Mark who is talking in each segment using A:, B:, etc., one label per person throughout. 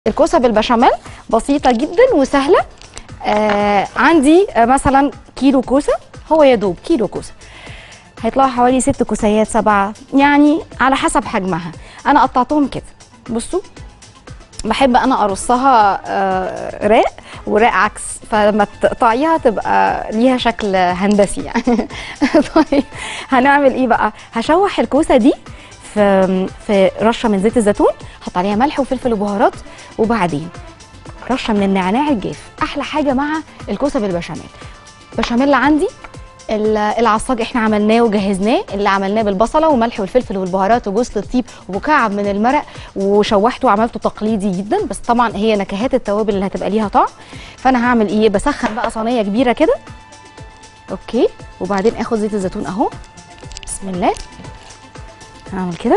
A: الكوسه بالبشاميل بسيطه جدا وسهله آه عندي آه مثلا كيلو كوسه هو يا دوب كيلو كوسه هيطلعوا حوالي ست كوسيات سبعه يعني على حسب حجمها انا قطعتهم كده بصوا بحب انا ارصها آه راق وراق عكس فلما تقطعيها تبقى ليها شكل هندسي يعني طيب هنعمل ايه بقى هشوح الكوسه دي في في رشه من زيت الزيتون احط عليها ملح وفلفل وبهارات وبعدين رشه من النعناع الجاف احلى حاجه مع الكوسه بالبشاميل بشاميل عندي ال- العصاج احنا عملناه وجهزناه اللي عملناه بالبصله والملح والفلفل والبهارات وجوز الطيب ومكعب من المرق وشوحته وعملته تقليدي جدا بس طبعا هي نكهات التوابل اللي هتبقى ليها طعم فانا هعمل ايه بسخن بقى صينيه كبيره كده اوكي وبعدين اخد زيت الزيتون اهو بسم الله هعمل كده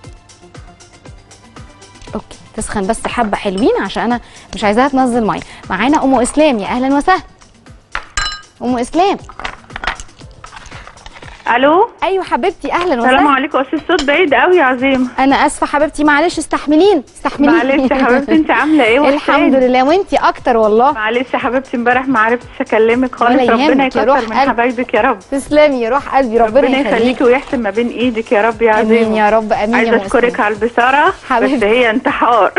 A: اوكي تسخن بس حبه حلوين عشان انا مش عايزاها تنزل ميه معانا ام اسلام يا اهلا وسهلا ام اسلام
B: الو
A: ايوه حبيبتي اهلا
B: السلام
A: وسهلا
B: عليكم اصل الصوت بعيد قوي يا عظيم
A: انا اسفه حبيبتي معلش استحملين استحملين
B: معلش يا حبيبتي انت عامله ايه وحشاني.
A: الحمد لله وانتي اكتر والله
B: معلش يا حبيبتي امبارح ما عرفتش اكلمك خالص
A: ولا
B: ربنا
A: يهمك يا روح
B: يكتر من
A: قلبي.
B: حبايبك يا رب
A: تسلمي يا روح قلبي ربنا,
B: ربنا يخليكي ويحسن ما بين ايدك يا رب يا
A: امين
B: عظيم
A: يا رب امين يا
B: عايزه
A: أم
B: اشكرك
A: إسلام.
B: على البصاره
A: حبيبتي.
B: بس هي انتحار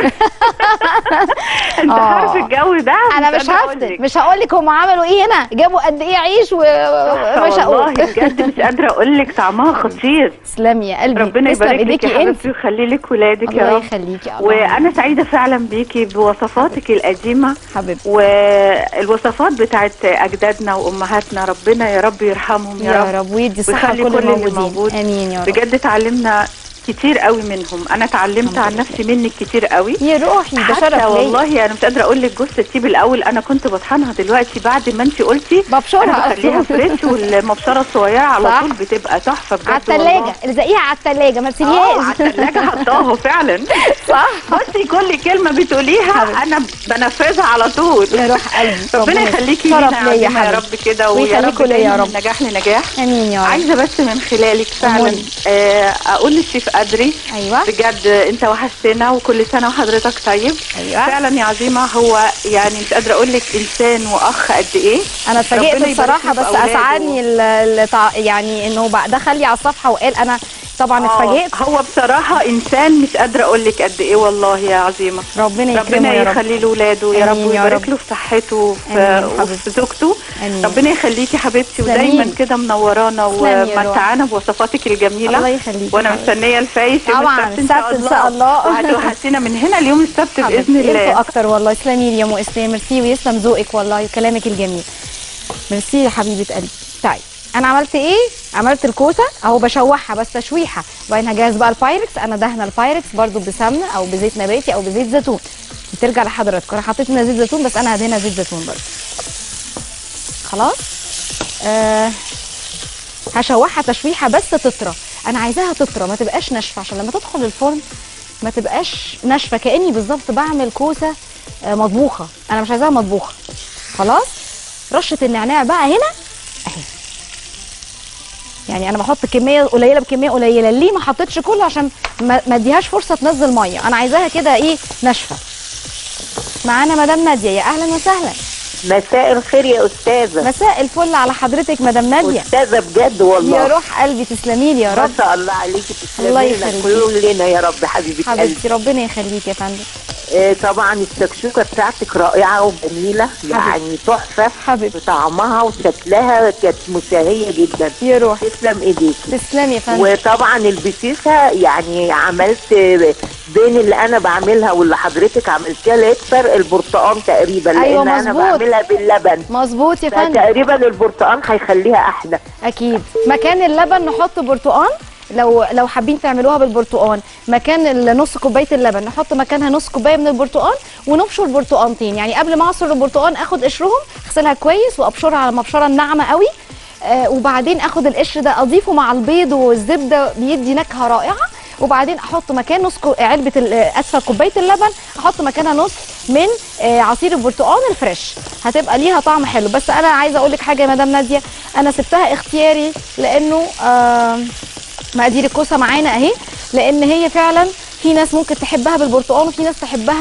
B: انتحار
A: آه.
B: في الجو ده
A: انا مش
B: قادرة أقول
A: هفتن
B: لك.
A: مش هقول لك هم عملوا ايه هنا جابوا قد ايه عيش
B: تحفة
A: ومش
B: والله
A: هقول
B: بجد مش قادره اقول لك طعمها خطير
A: تسلمي يا قلبي
B: ربنا
A: تسلم
B: يبارك لك
A: ايديكي
B: يا
A: انت
B: حبيبتي ويخلي لك ولادك يا
A: الله
B: رب
A: يخليكي الله
B: وانا سعيده فعلا بيكي بوصفاتك القديمه
A: حبيبتي
B: والوصفات بتاعت اجدادنا وامهاتنا ربنا يا رب يرحمهم يا,
A: يا
B: رب
A: رب ويدي الصحه
B: ويخلي
A: لكل
B: كل اللي
A: الموجودين
B: موجود.
A: امين يا رب
B: بجد اتعلمنا كتير قوي منهم انا اتعلمت عن نفسي منك كتير قوي
A: يا روحي ده شرف
B: حتى
A: ليا
B: والله انا مش قادره اقول لك جوز الطيب الاول انا كنت بطحنها دلوقتي بعد ما انت قلتي
A: ببشرها
B: انا بخليها
A: أصلاً.
B: فريش والمبشره الصغيره على
A: صح.
B: طول بتبقى تحفه بجد
A: على الثلاجه
B: والله.
A: الزقيها على الثلاجه ما
B: اه
A: تسيبيهاش
B: على الثلاجه حطاها فعلا
A: صح
B: بصي كل كلمه بتقوليها
A: حبيبتي.
B: انا بنفذها على طول
A: يا روح قلبي
B: ربنا يخليكي
A: شرف
B: لينا
A: ليا
B: يا, يا
A: حبيبتي.
B: رب كده ويا
A: ويخليكوا
B: رب
A: ليا يا
B: دايما
A: رب.
B: من نجاح لنجاح
A: امين يا رب
B: عايزه بس من خلالك فعلا
A: أموري.
B: آه اقول للشيف قدري
A: ايوه
B: بجد انت وحشتنا وكل سنه وحضرتك طيب
A: ايوه
B: فعلا يا عظيمه هو يعني مش قادره اقول لك انسان واخ قد ايه
A: انا اتفاجئت
B: ربنا يبارك
A: بصراحه
B: له
A: بس
B: في أولاده.
A: اسعدني ال- التع- يعني انه بقى دخل لي على الصفحه وقال انا طبعا
B: آه،
A: اتفاجئت
B: هو بصراحه انسان مش قادره اقول لك قد ايه والله يا عظيمه
A: ربنا يكرمه
B: ربنا
A: يا رب
B: يخلي له ولاده يا رب
A: آمين يا
B: ويبارك
A: رب.
B: له في صحته وفي,
A: آمين
B: وفي
A: حبيبتي.
B: زوجته
A: امين
B: ربنا يخليكي حبيبتي
A: تسلمي.
B: ودايما كده منورانا
A: تسلمي يا روح.
B: ومتعانا بوصفاتك الجميله
A: الله يخليكي
B: وانا
A: حبيبتي.
B: مستنيه الفايش يوم
A: طبعا
B: السبت
A: السبت ان شاء الله
B: وهتوحشينا من هنا ليوم السبت باذن
A: حبيبتي، انتوا
B: الله
A: اكتر والله تسلمي لي يا ام اسلام ميرسي ويسلم ذوقك والله وكلامك الجميل ميرسي يا حبيبه قلبي طيب انا عملت ايه عملت الكوسه اهو بشوحها بس تشويحه وبعدين هجهز بقى البايركس انا دهنه البايركس برضو بسمنه او بزيت نباتي او بزيت زيتون بترجع لحضرتك انا حطيت منها زيت زيتون بس انا هدهنها زيت زيتون برضو خلاص آه هشوحها تشويحه بس تطرى انا عايزاها تطرى ما تبقاش ناشفه عشان لما تدخل الفرن ما تبقاش ناشفه كاني بالظبط بعمل كوسه آه، مطبوخه انا مش عايزاها مطبوخه خلاص رشه النعناع بقى هنا اهي يعني انا بحط كميه قليله بكميه قليله ليه ما حطيتش كله عشان ما ما اديهاش فرصه تنزل ميه انا عايزاها كده ايه ناشفه معانا مدام ناديه يا اهلا وسهلا
C: مساء الخير يا استاذه
A: مساء الفل على حضرتك مدام ناديه
C: استاذه بجد والله
A: يا روح قلبي تسلمي لي يا
C: ما
A: رب
C: شاء الله عليكي
A: الله
C: تسلمي لنا
A: يخليكي.
C: كلنا يا رب حبيبه قلبي
A: حبيبتي ربنا يخليك يا فندم
C: آه طبعا الشكشوكه بتاعتك رائعه وجميله يعني تحفه
A: حبيبتي
C: طعمها وشكلها كانت مشاهيه جدا
A: يا روح
C: تسلم ايديكي
A: تسلمي يا فندم
C: وطبعا البسيسه يعني عملت بين اللي انا بعملها واللي حضرتك عملتيها لقيت فرق البرتقال تقريبا لان
A: أيوة
C: انا
A: مظبوط.
C: بعملها باللبن
A: مظبوط يا فندم
C: فتقريبا البرتقال هيخليها احلى
A: اكيد مكان اللبن نحط برتقان لو لو حابين تعملوها بالبرتقان مكان النص كوبايه اللبن نحط مكانها نص كوبايه من البرتقان ونبشر برتقانتين يعني قبل ما اعصر البرتقان اخد قشرهم اغسلها كويس وابشرها على المبشره الناعمه قوي آه وبعدين اخد القشر ده اضيفه مع البيض والزبده بيدي نكهه رائعه وبعدين احط مكان نص كو- علبه ال- آه، اسفه كوبايه اللبن احط مكانها نص من آه، عصير البرتقال الفريش هتبقى ليها طعم حلو بس انا عايزه اقول لك حاجه يا مدام ناديه انا سبتها اختياري لانه آه مقادير الكوسه معانا اهي لان هي فعلا في ناس ممكن تحبها بالبرتقال وفي ناس تحبها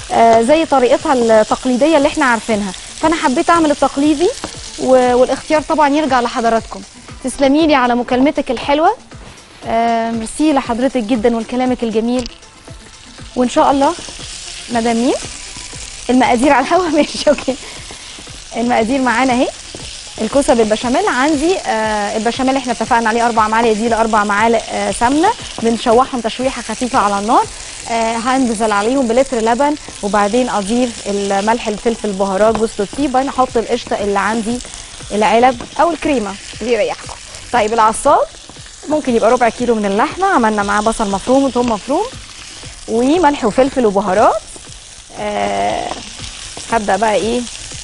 A: آه زي طريقتها التقليديه اللي احنا عارفينها فانا حبيت اعمل التقليدي و- والاختيار طبعا يرجع لحضراتكم تسلمي لي على مكالمتك الحلوه آه ميرسي لحضرتك جدا ولكلامك الجميل وان شاء الله مدام مين المقادير على الهوا ماشي اوكي المقادير معانا اهي الكوسه بالبشاميل عندي آه البشاميل احنا اتفقنا عليه اربع معالق دي لاربع معالق آه سمنه بنشوحهم تشويحه خفيفه على النار آه هنزل عليهم بلتر لبن وبعدين اضيف الملح الفلفل البهارات جوز الطيب بعدين احط القشطه اللي عندي العلب او الكريمه اللي يريحكم طيب العصاج ممكن يبقى ربع كيلو من اللحمه عملنا معاه بصل مفروم وثوم مفروم وملح وفلفل وبهارات آه هبدا بقى ايه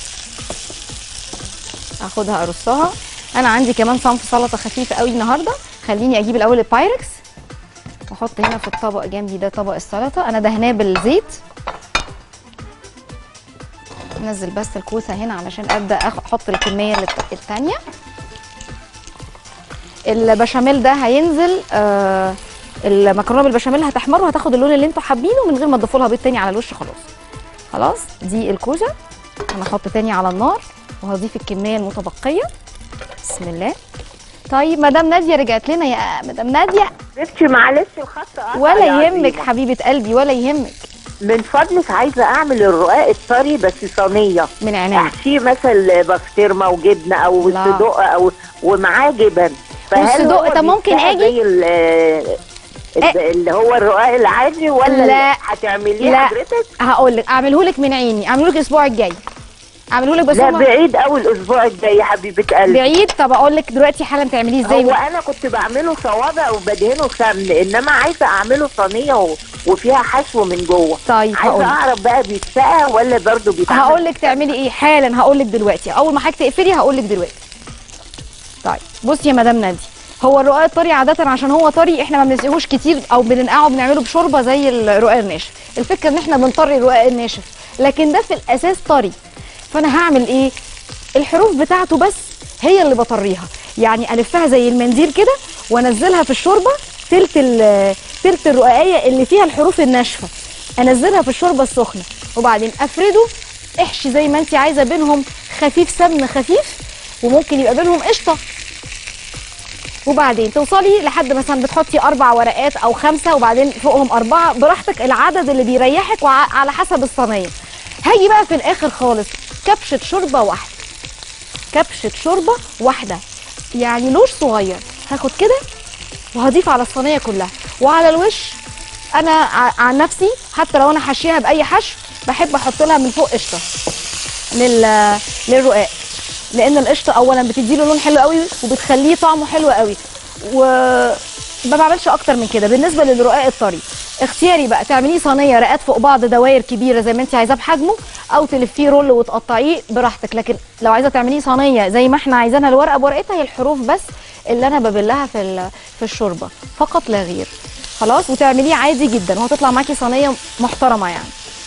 A: اخدها ارصها انا عندي كمان صنف سلطه خفيفه قوي النهارده خليني اجيب الاول البايركس واحط هنا في الطبق جنبي ده طبق السلطه انا دهناه بالزيت نزل بس الكوسه هنا علشان ابدا أخ- احط الكميه الت- التانيه البشاميل ده هينزل آه المكرونه بالبشاميل هتحمر وهتاخد اللون اللي انتوا حابينه من غير ما تضيفوا لها بيض تاني على الوش خلاص خلاص دي الكوسه انا هحط تاني على النار وهضيف الكميه المتبقيه بسم الله طيب مدام ناديه رجعت لنا يا مدام ناديه
C: معلش معلش الخط قطع
A: ولا
C: يا
A: يهمك
C: عزيزة.
A: حبيبه قلبي ولا يهمك
C: من فضلك عايزه اعمل الرقاق الطري بس صينيه
A: من عينيا
C: احشيه مثلا بسطرمه وجبنه او
A: لا.
C: صدق او ومعاه جبن فهل
A: والصدق،
C: هو
A: طب ممكن
C: بيتسقى
A: أجي؟
C: زي ال- ال- اللي هو الرقاق العادي ولا
A: لا.
C: هتعمليه
A: لا.
C: حضرتك؟
A: هقول لك اعمله لك من عيني اعمله لك الاسبوع الجاي اعمله لك بس
C: لا
A: هما-
C: بعيد قوي الاسبوع الجاي يا حبيبه قلبي
A: بعيد طب اقول لك دلوقتي حالا تعمليه ازاي
C: هو انا كنت بعمله صوابع وبدهنه سمن انما عايزه اعمله صينيه و- وفيها حشو من جوه
A: طيب
C: عايزه
A: هقول
C: اعرف بقى بيتسقى ولا برضه بيتعمل
A: هقول لك تعملي ايه حالا هقول لك دلوقتي اول ما حضرتك تقفلي هقول لك دلوقتي طيب بصي يا مدام نادي هو الرقاق الطري عاده عشان هو طري احنا ما بنسقيهوش كتير او بننقعه بنعمله بشوربه زي الرقاق الناشف الفكره ان احنا بنطري الرقاق الناشف لكن ده في الاساس طري فانا هعمل ايه الحروف بتاعته بس هي اللي بطريها يعني الفها زي المنديل كده وانزلها في الشوربه تلت ال- تلت الرقاقيه اللي فيها الحروف الناشفه انزلها في الشوربه السخنه وبعدين افرده احشي زي ما انت عايزه بينهم خفيف سمن خفيف وممكن يبقى بينهم قشطه وبعدين توصلي لحد مثلا بتحطي اربع ورقات او خمسه وبعدين فوقهم اربعه براحتك العدد اللي بيريحك وعلى حسب الصينيه هاجي بقى في الاخر خالص كبشه شوربه واحده كبشه شوربه واحده يعني لوش صغير هاخد كده وهضيف على الصينيه كلها وعلى الوش انا ع- عن نفسي حتى لو انا حاشيها باي حشو بحب احط لها من فوق قشطه لل للرقاق لان القشطه اولا بتدي له لون حلو قوي وبتخليه طعمه حلو قوي و ما بعملش اكتر من كده بالنسبه للرقاق الطري اختياري بقى تعمليه صينيه رقات فوق بعض دواير كبيره زي ما انت عايزاه بحجمه او تلفيه رول وتقطعيه براحتك لكن لو عايزه تعمليه صينيه زي ما احنا عايزينها الورقه بورقتها هي الحروف بس اللي انا ببلها في ال- في الشوربه فقط لا غير خلاص وتعمليه عادي جدا وهتطلع معاكي صينيه محترمه يعني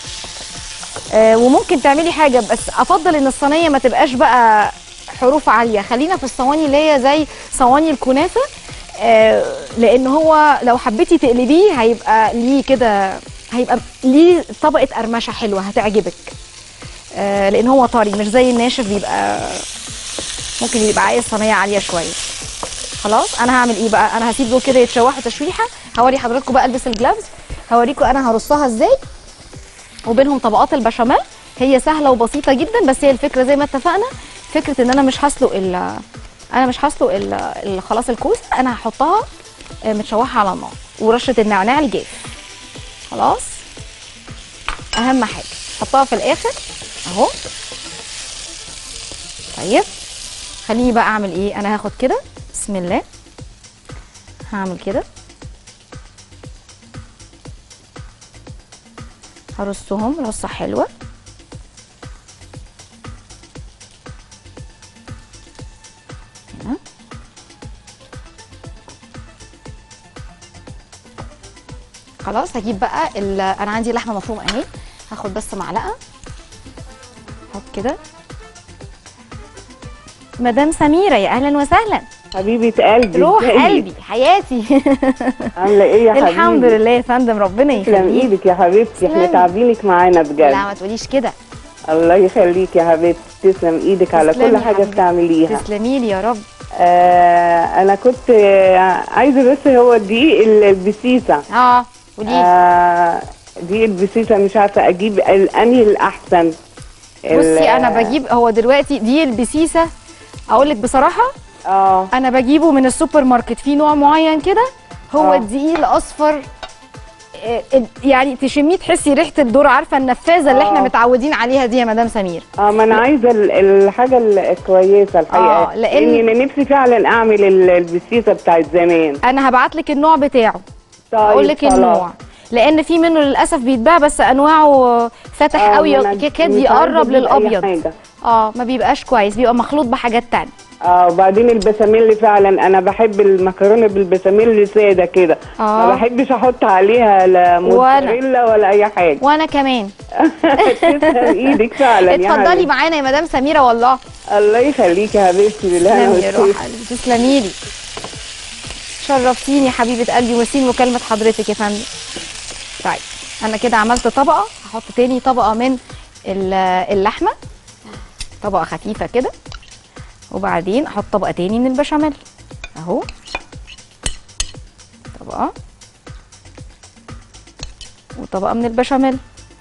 A: آه، وممكن تعملي حاجه بس افضل ان الصينيه ما تبقاش بقى حروف عاليه خلينا في الصواني اللي هي زي صواني الكنافه آه، لان هو لو حبيتي تقلبيه هيبقى ليه كده هيبقى ليه طبقه قرمشه حلوه هتعجبك آه، لان هو طري مش زي الناشف بيبقى ممكن يبقى عايز صينيه عاليه شويه خلاص انا هعمل ايه بقى انا هسيب دول كده يتشوحوا تشويحه هوري حضراتكم بقى البس الجلافز هوريكم انا هرصها ازاي وبينهم طبقات البشاميل هي سهله وبسيطه جدا بس هي الفكره زي ما اتفقنا فكره ان انا مش هسلق ال انا مش هسلق ال- ال- خلاص الكوس انا هحطها آه، متشوحه على النار ورشه النعناع الجاف خلاص اهم حاجه حطها في الاخر اهو طيب خليني بقى اعمل ايه انا هاخد كده بسم الله هعمل كده هرصهم رصه حلوه هنا. خلاص هجيب بقى ال- انا عندي لحمه مفرومه اهي هاخد بس معلقه احط كده مدام سميره يا اهلا وسهلا
D: حبيبه قلبي
A: روح
D: ازيك؟
A: قلبي حياتي
D: عامله ايه يا حبيبي
A: الحمد لله يا فندم ربنا
D: تسلم
A: يخليك
D: ايدك يا حبيبتي احنا
A: تسلمي.
D: تعبينك معانا بجد
A: لا ما تقوليش كده
D: الله يخليك يا حبيبتي تسلم ايدك على
A: تسلمي
D: كل
A: يا
D: حاجه
A: حبيبتي.
D: بتعمليها
A: تسلمي لي يا رب
D: آه انا كنت آه، عايزه بس هو الدقيق ال- البسيسه
A: اه قولي لي
D: آه دقيق البسيسه مش عارفه اجيب ال- انهي الاحسن ال-
A: بصي انا بجيب هو دلوقتي دي البسيسه اقول لك بصراحه
D: اه
A: انا بجيبه من السوبر ماركت في نوع معين كده هو
D: آه.
A: الدقيق الاصفر آه، ال- يعني تشميه تحسي ريحه الذره عارفه النفاذه اللي احنا
D: آه.
A: متعودين عليها دي يا مدام سمير
D: اه ما انا عايزه ال- الحاجه ال- الكويسه الحقيقه
A: آه، لأن-
D: لاني انا نفسي فعلا اعمل ال- البسيسه بتاعت زمان
A: انا هبعت لك النوع بتاعه
D: طيب
A: اقول لك
D: خلاص.
A: النوع لان في منه للاسف بيتباع بس انواعه فاتح
D: آه،
A: قوي
D: ما أنا
A: كاد
D: مش عايزة
A: يقرب
D: أجيب أي
A: للابيض
D: حاجة.
A: اه ما بيبقاش كويس بيبقى مخلوط بحاجات تانية
D: اه وبعدين البشاميل فعلا انا بحب المكرونه بالبشاميل ساده كده
A: آه.
D: ما بحبش احط عليها لا موتزاريلا ولا اي حاجه
A: وانا كمان
D: تسلم ايدك فعلا يا
A: اتفضلي
D: حبيبتي.
A: معانا يا مدام سميره والله
D: الله يخليكي يا حبيبتي بالله
A: تسلمي يا روح قلبي تسلمي لي شرفتيني حبيبه قلبي وسين مكالمه حضرتك يا فندم طيب انا كده عملت طبقه هحط تاني طبقه من ال- اللحمه طبقه خفيفه كده وبعدين احط طبقه تاني من البشاميل اهو طبقه وطبقه من البشاميل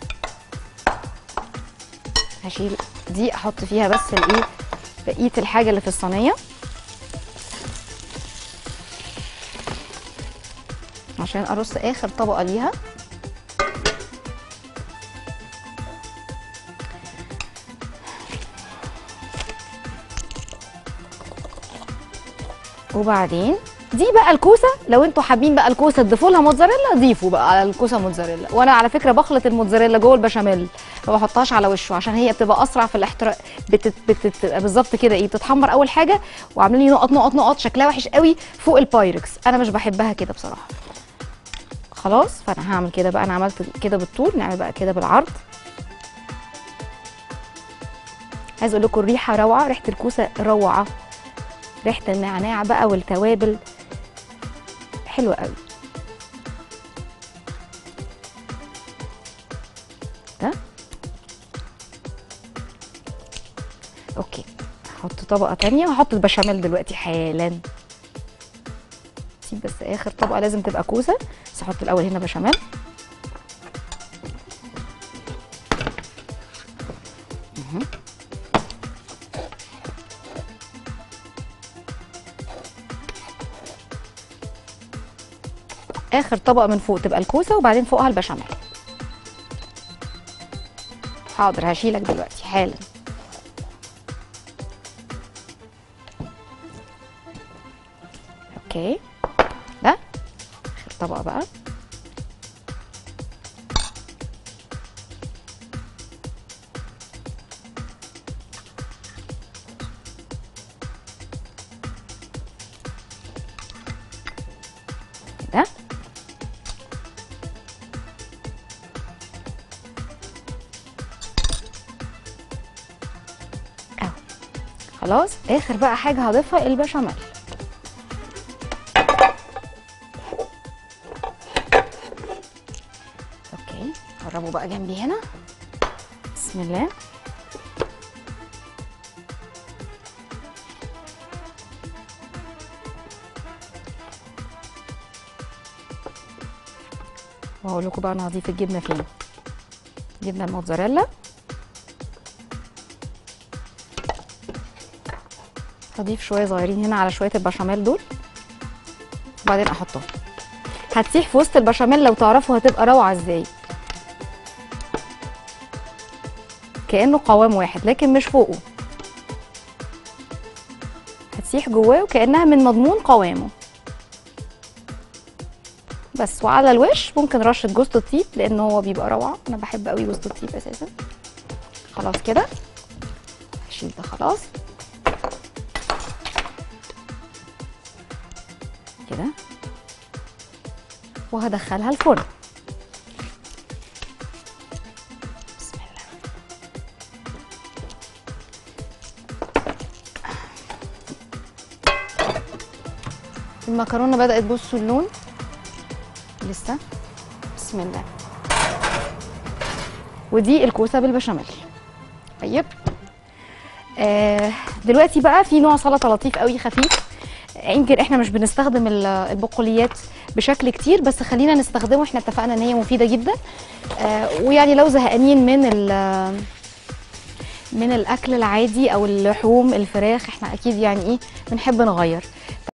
A: هشيل دي احط فيها بس الايه بقيه الحاجه اللي في الصينيه عشان ارص اخر طبقه ليها وبعدين دي بقى الكوسه لو انتوا حابين بقى الكوسه تضيفوا لها موتزاريلا ضيفوا بقى على الكوسه موتزاريلا وانا على فكره بخلط الموتزاريلا جوه البشاميل ما بحطهاش على وشه عشان هي بتبقى اسرع في الاحتراق بتت... بتت... بالظبط كده ايه بتتحمر اول حاجه وعاملين لي نقط نقط نقط شكلها وحش قوي فوق البايركس انا مش بحبها كده بصراحه خلاص فانا هعمل كده بقى انا عملت كده بالطول نعمل بقى كده بالعرض عايز اقول لكم الريحه روعه ريحه الكوسه روعه ريحه النعناع بقى والتوابل حلوه قوي ده اوكي هحط طبقه تانية وهحط البشاميل دلوقتي حالا سيب بس اخر طبقه لازم تبقى كوسه بس احط الاول هنا بشاميل مهم. اخر طبقه من فوق تبقى الكوسه وبعدين فوقها البشاميل حاضر هشيلك دلوقتي حالا اوكي ده اخر طبقه بقى ده اهو خلاص اخر بقى حاجه هضيفها البشاميل اوكي قربوا بقى جنبي هنا بسم الله وهقول لكم بقى انا هضيف الجبنه فين جبنه الموتزاريلا هضيف شويه صغيرين هنا على شويه البشاميل دول وبعدين احطهم هتسيح في وسط البشاميل لو تعرفوا هتبقى روعه ازاي كانه قوام واحد لكن مش فوقه هتسيح جواه وكانها من مضمون قوامه بس وعلى الوش ممكن رشه جوز الطيب لان هو بيبقى روعه انا بحب قوي جوز الطيب اساسا خلاص كده هشيل ده خلاص كده وهدخلها الفرن بسم الله المكرونه بدات بصوا اللون لسه بسم الله ودي الكوسه بالبشاميل طيب آه دلوقتي بقى في نوع سلطه لطيف قوي خفيف يمكن احنا مش بنستخدم ال- البقوليات بشكل كتير بس خلينا نستخدمه احنا اتفقنا ان هي مفيده جدا آه ويعني لو زهقانين من ال- من الاكل العادي او اللحوم الفراخ احنا اكيد يعني ايه بنحب نغير